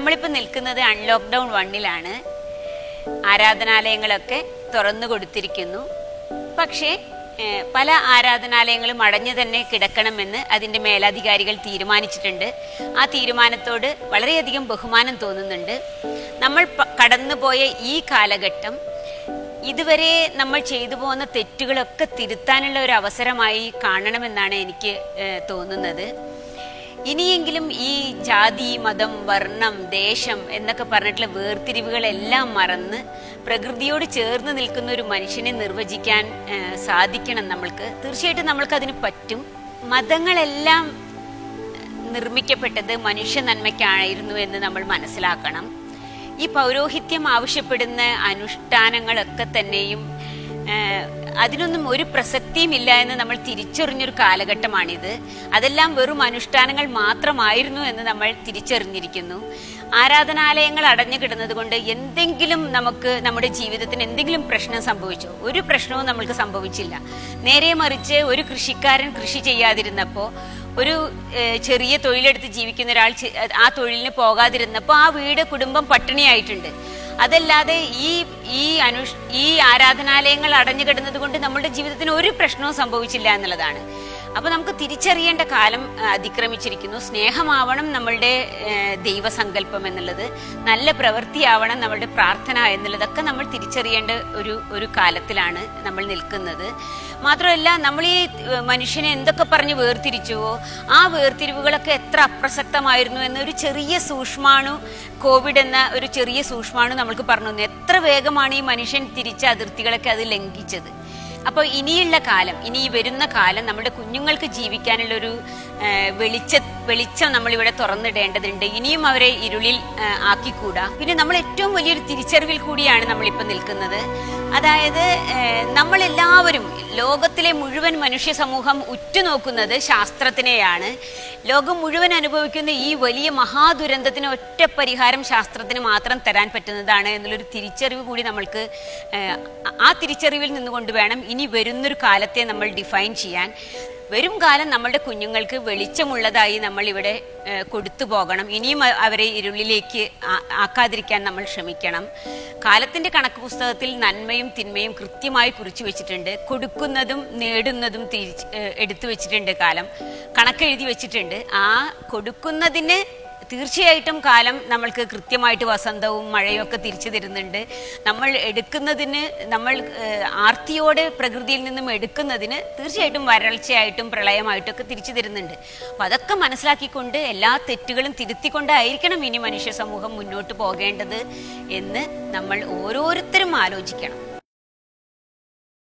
നമ്മളിപ്പോൾ നിൽക്കുന്നത് അൺലോക്ക്ഡൗൺ വണ്ണിലാണ് ആരാധനാലയങ്ങളൊക്കെ തുറന്നു കൊടുത്തിരിക്കുന്നു പക്ഷേ ഏഹ്, പല ആരാധനാലയങ്ങളും അടഞ്ഞു തന്നെ കിടക്കണമെന്ന് അതിൻ്റെ മേലധികാരികൾ തീരുമാനിച്ചിട്ടുണ്ട് ആ തീരുമാനത്തോട് വളരെയധികം ബഹുമാനം തോന്നുന്നുണ്ട് നമ്മൾ പ- കടന്നുപോയ ഈ കാലഘട്ടം ഇതുവരെ നമ്മൾ ചെയ്തു പോകുന്ന തെറ്റുകളൊക്കെ തിരുത്താനുള്ള ഒരു അവസരമായി കാണണമെന്നാണ് എനിക്ക് ഏഹ്, തോന്നുന്നത് ഇനിയെങ്കിലും ഈ ജാതി മതം വർണ്ണം ദേശം എന്നൊക്കെ പറഞ്ഞിട്ടുള്ള വേർതിരിവുകളെല്ലാം മറന്ന് പ്രകൃതിയോട് ചേർന്ന് നിൽക്കുന്ന ഒരു മനുഷ്യനെ നിർവചിക്കാൻ ഏഹ്, സാധിക്കണം നമ്മൾക്ക് തീർച്ചയായിട്ടും നമ്മൾക്ക് അതിന് പറ്റും മതങ്ങളെല്ലാം നിർമ്മിക്കപ്പെട്ടത് മനുഷ്യ നന്മയ്ക്കായിരുന്നു എന്ന് നമ്മൾ മനസ്സിലാക്കണം ഈ പൗരോഹിത്യം ആവശ്യപ്പെടുന്ന അനുഷ്ഠാനങ്ങളൊക്കെ തന്നെയും ഏഹ്, അതിനൊന്നും ഒരു പ്രസക്തിയും ഇല്ല എന്ന് നമ്മൾ തിരിച്ചറിഞ്ഞൊരു കാലഘട്ടമാണിത് അതെല്ലാം വെറും അനുഷ്ഠാനങ്ങൾ മാത്രമായിരുന്നു എന്ന് നമ്മൾ തിരിച്ചറിഞ്ഞിരിക്കുന്നു ആരാധനാലയങ്ങൾ അടഞ്ഞു കിടന്നത് കൊണ്ട് എന്തെങ്കിലും നമുക്ക് നമ്മുടെ ജീവിതത്തിന് എന്തെങ്കിലും പ്രശ്നം സംഭവിച്ചോ ഒരു പ്രശ്നവും നമ്മൾക്ക് സംഭവിച്ചില്ല നേരെ മറിച്ച് ഒരു കൃഷിക്കാരൻ കൃഷി ചെയ്യാതിരുന്നപ്പോൾ ഒരു ഏഹ്, ചെറിയ തൊഴിലെടുത്ത് ജീവിക്കുന്ന ഒരാൾ ചെ- ആ തൊഴിലിന് പോകാതിരുന്നപ്പോൾ ആ വീട് കുടുംബം പട്ടിണിയായിട്ടുണ്ട് അതല്ലാതെ ഈ ഈ അനുഷ് ഈ ആരാധനാലയങ്ങൾ അടഞ്ഞു കിടന്നത് കൊണ്ട് നമ്മുടെ ജീവിതത്തിന് ഒരു പ്രശ്നവും സംഭവിച്ചില്ല എന്നുള്ളതാണ് അപ്പൊ നമുക്ക് തിരിച്ചറിയേണ്ട കാലം ആ, അതിക്രമിച്ചിരിക്കുന്നു സ്നേഹമാവണം നമ്മളുടെ ഏഹ്, ദൈവസങ്കല്പം എന്നുള്ളത് നല്ല പ്രവൃത്തിയാവണം നമ്മളുടെ പ്രാർത്ഥന എന്നുള്ളതൊക്കെ നമ്മൾ തിരിച്ചറിയേണ്ട ഒരു ഒരു കാലത്തിലാണ് നമ്മൾ നിൽക്കുന്നത് മാത്രമല്ല നമ്മൾ ഈ ഏഹ്, മനുഷ്യനെ എന്തൊക്കെ പറഞ്ഞ് വേർതിരിച്ചുവോ ആ വേർതിരിവുകളൊക്കെ എത്ര അപ്രസക്തമായിരുന്നു എന്നൊരു ചെറിയ സൂക്ഷ്മാണു കോവിഡ് എന്ന ഒരു ചെറിയ സൂക്ഷ്മാണു നമ്മൾക്ക് പറഞ്ഞു തന്നു എത്ര വേഗമാണ് ഈ മനുഷ്യൻ തിരിച്ച അതിർത്തികളൊക്കെ അത് ലംഘിച്ചത് അപ്പോൾ ഇനിയുള്ള കാലം ഇനി ഈ വരുന്ന കാലം നമ്മുടെ കുഞ്ഞുങ്ങൾക്ക് ജീവിക്കാനുള്ള ഒരു വെളിച്ച വെളിച്ചം നമ്മൾ ഇവിടെ തുറന്നിടേണ്ടതുണ്ട് ഇനിയും അവരെ ഇരുളിൽ ആ, ആക്കിക്കൂടാ പിന്നെ നമ്മൾ ഏറ്റവും വലിയൊരു തിരിച്ചറിവിൽ കൂടിയാണ് നമ്മളിപ്പോൾ നിൽക്കുന്നത് അതായത് നമ്മൾ എല്ലാവരും ലോകത്തിലെ മുഴുവൻ മനുഷ്യ സമൂഹം ഉറ്റുനോക്കുന്നത് ശാസ്ത്രത്തിനെയാണ് ലോകം മുഴുവൻ അനുഭവിക്കുന്ന ഈ വലിയ മഹാദുരന്തത്തിന് ഒറ്റ പരിഹാരം ശാസ്ത്രത്തിന് മാത്രം തരാൻ പറ്റുന്നതാണ് എന്നുള്ളൊരു തിരിച്ചറിവ് കൂടി നമ്മൾക്ക് ഏഹ്, ആ തിരിച്ചറിവിൽ നിന്നുകൊണ്ട് വേണം ഇനി വരുന്നൊരു കാലത്തെ നമ്മൾ ഡിഫൈൻ ചെയ്യാൻ വരും കാലം നമ്മളുടെ കുഞ്ഞുങ്ങൾക്ക് വെളിച്ചമുള്ളതായി നമ്മൾ ഇവിടെ ഏഹ്, കൊടുത്തു പോകണം ഇനിയും അ- അവരെ ഇരുളിലേക്ക് ആ- ആക്കാതിരിക്കാൻ നമ്മൾ ശ്രമിക്കണം കാലത്തിന്റെ കണക്ക് പുസ്തകത്തിൽ നന്മയും തിന്മയും കൃത്യമായി കുറിച്ചു വെച്ചിട്ടുണ്ട് കൊടുക്കുന്നതും നേടുന്നതും തിരിച്ച് ഏഹ്, എടുത്തു വെച്ചിട്ടുണ്ട് കാലം കണക്കെഴുതി വെച്ചിട്ടുണ്ട് ആ കൊടുക്കുന്നതിന് തീർച്ചയായിട്ടും കാലം നമ്മൾക്ക് കൃത്യമായിട്ട് വസന്തവും മഴയും ഒക്കെ തിരിച്ചു തരുന്നുണ്ട് നമ്മൾ എടുക്കുന്നതിന് നമ്മൾ ഏഹ്, ആർത്തിയോടെ പ്രകൃതിയിൽ നിന്നും എടുക്കുന്നതിന് തീർച്ചയായിട്ടും വരൾച്ചയായിട്ടും പ്രളയമായിട്ടൊക്കെ തിരിച്ചു തരുന്നുണ്ട് അപ്പൊ അതൊക്കെ മനസ്സിലാക്കിക്കൊണ്ട് എല്ലാ തെറ്റുകളും തിരുത്തിക്കൊണ്ടായിരിക്കണം ഇനി മനുഷ്യ സമൂഹം മുന്നോട്ട് പോകേണ്ടത് എന്ന് നമ്മൾ ഓരോരുത്തരും ആലോചിക്കണം